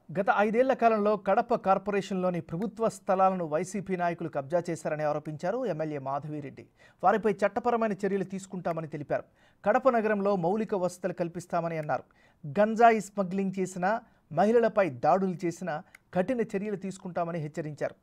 గత ఐదేళ్ల కాలంలో కడప కార్పొరేషన్లోని ప్రభుత్వ స్థలాలను వైసీపీ నాయకులు కబ్జా చేశారని ఆరోపించారు ఎమ్మెల్యే మాధవిరెడ్డి వారిపై చట్టపరమైన చర్యలు తీసుకుంటామని తెలిపారు కడప నగరంలో మౌలిక వసతులు కల్పిస్తామని అన్నారు గంజాయి స్మగ్లింగ్ చేసిన మహిళలపై దాడులు చేసిన కఠిన చర్యలు తీసుకుంటామని హెచ్చరించారు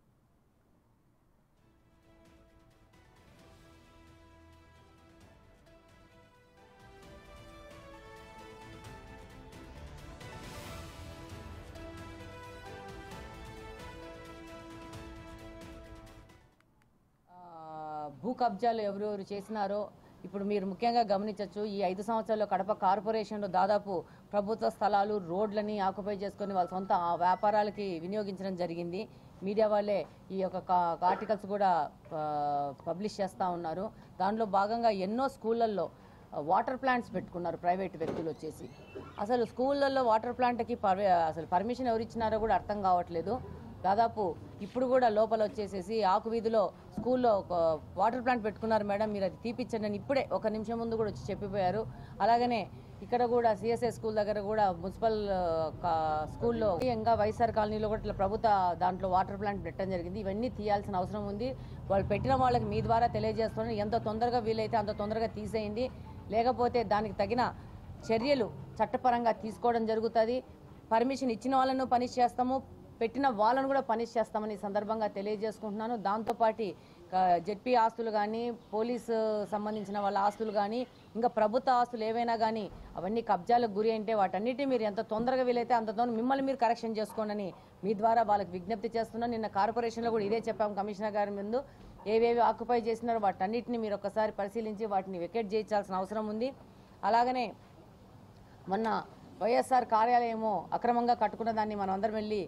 ఆ, భూ కబ్జాలు ఎవరెవరు చేసినారో ఇప్పుడు మీరు ముఖ్యంగా గమనించవచ్చు ఈ ఐదు సంవత్సరాల్లో కడప కార్పొరేషన్లో దాదాపు ప్రభుత్వ స్థలాలు రోడ్లని ఆక్యుపై చేసుకొని వాళ్ళ సొంత ఆ వ్యాపారాలకి వినియోగించడం జరిగింది మీడియా వాళ్ళే ఈ యొక్క కా- ఆర్టికల్స్ కూడా ఆ, పబ్లిష్ చేస్తూ ఉన్నారు దానిలో భాగంగా ఎన్నో స్కూళ్ళల్లో వాటర్ ప్లాంట్స్ పెట్టుకున్నారు ప్రైవేట్ వ్యక్తులు వచ్చేసి అసలు స్కూళ్ళల్లో వాటర్ ప్లాంట్కి పర్ అసలు పర్మిషన్ ఎవరు ఇచ్చినారో కూడా అర్థం కావట్లేదు దాదాపు ఇప్పుడు కూడా లోపల వచ్చేసేసి ఆకు వీధిలో స్కూల్లో ఒక వాటర్ ప్లాంట్ పెట్టుకున్నారు మేడం మీరు అది తీపిచ్చండి అని ఇప్పుడే ఒక నిమిషం ముందు కూడా వచ్చి చెప్పిపోయారు అలాగనే ఇక్కడ కూడా సిఎస్ఐ స్కూల్ దగ్గర కూడా మున్సిపల్ ఆ, కా- స్కూల్లో ఇంకా వైఎస్ఆర్ కాలనీలో కూడా ఇట్లా ప్రభుత్వ దాంట్లో వాటర్ ప్లాంట్ పెట్టడం జరిగింది ఇవన్నీ తీయాల్సిన అవసరం ఉంది వాళ్ళు పెట్టిన వాళ్ళకి మీ ద్వారా తెలియజేస్తున్నారు ఎంత తొందరగా వీలైతే అంత తొందరగా తీసేయండి లేకపోతే దానికి తగిన చర్యలు చట్టపరంగా తీసుకోవడం జరుగుతుంది పర్మిషన్ ఇచ్చిన వాళ్ళను పనిష్ చేస్తాము పెట్టిన వాళ్ళను కూడా పనిష్ చేస్తామని ఈ సందర్భంగా తెలియజేసుకుంటున్నాను దాంతోపాటు జెడ్పీ ఆస్తులు కానీ పోలీసు సంబంధించిన వాళ్ళ ఆస్తులు కానీ ఇంకా ప్రభుత్వ ఆస్తులు ఏవైనా కానీ అవన్నీ కబ్జాలకు గురి అంటే వాటన్నిటి మీరు ఎంత తొందరగా వీలైతే అంత తొందర మిమ్మల్ని మీరు కరెక్షన్ చేసుకోండి మీ ద్వారా వాళ్ళకి విజ్ఞప్తి చేస్తున్నాను నిన్న కార్పొరేషన్లో కూడా ఇదే చెప్పాం కమిషనర్ గారి ముందు ఏవేవి ఆక్యుపై చేసినారో వాటన్నిటిని మీరు ఒకసారి పరిశీలించి వాటిని వెకెట్ చేయించాల్సిన అవసరం ఉంది అలాగనే మొన్న వైఎస్ఆర్ కార్యాలయము అక్రమంగా కట్టుకున్న దాన్ని మనం అందరం వెళ్ళి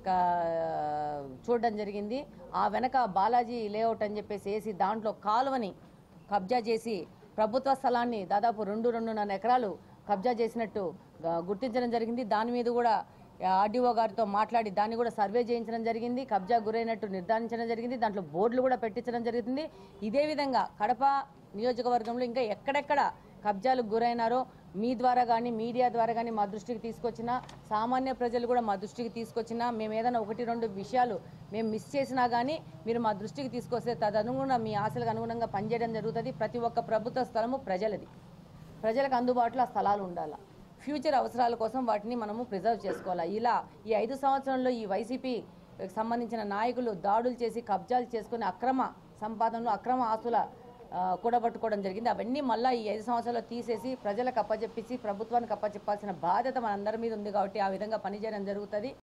కా- చూడడం జరిగింది ఆ వెనక బాలాజీ లేఅవుట్ అని చెప్పేసి వేసి దాంట్లో కాలువని కబ్జా చేసి ప్రభుత్వ స్థలాన్ని దాదాపు రెండు రెండున్నర ఎకరాలు కబ్జా చేసినట్టు గా- గుర్తించడం జరిగింది దాని మీద కూడా ఆర్డీఓ గారితో మాట్లాడి దాన్ని కూడా సర్వే చేయించడం జరిగింది కబ్జా గురైనట్టు నిర్ధారించడం జరిగింది దాంట్లో బోర్డులు కూడా పెట్టించడం జరిగింది ఇదే విధంగా కడప నియోజకవర్గంలో ఇంకా ఎక్కడెక్కడ కబ్జాలకు గురైనారో మీ ద్వారా కానీ మీడియా ద్వారా కానీ మా దృష్టికి తీసుకొచ్చిన సామాన్య ప్రజలు కూడా మా దృష్టికి తీసుకొచ్చినా మేము ఏదైనా ఒకటి రెండు విషయాలు మేము మిస్ చేసినా కానీ మీరు మా దృష్టికి తీసుకొస్తే తదనుగుణంగా మీ ఆశలకు అనుగుణంగా పనిచేయడం జరుగుతుంది ప్రతి ఒక్క ప్రభుత్వ స్థలము ప్రజలది ప్రజలకు అందుబాటులో ఆ స్థలాలు ఉండాలి ఫ్యూచర్ అవసరాల కోసం వాటిని మనము ప్రిజర్వ్ చేసుకోవాలి ఇలా ఈ ఐదు సంవత్సరంలో ఈ వైసీపీ సంబంధించిన నాయకులు దాడులు చేసి కబ్జాలు చేసుకుని అక్రమ సంపాదనలు అక్రమ ఆస్తుల ఆ, కూడబట్టుకోవడం జరిగింది అవన్నీ మళ్ళీ ఈ ఐదు సంవత్సరాలు తీసేసి ప్రజలకు అప్పచెప్పేసి ప్రభుత్వానికి అప్పచెప్పాల్సిన బాధ్యత మనందరి మీద ఉంది కాబట్టి ఆ విధంగా పనిచేయడం జరుగుతుంది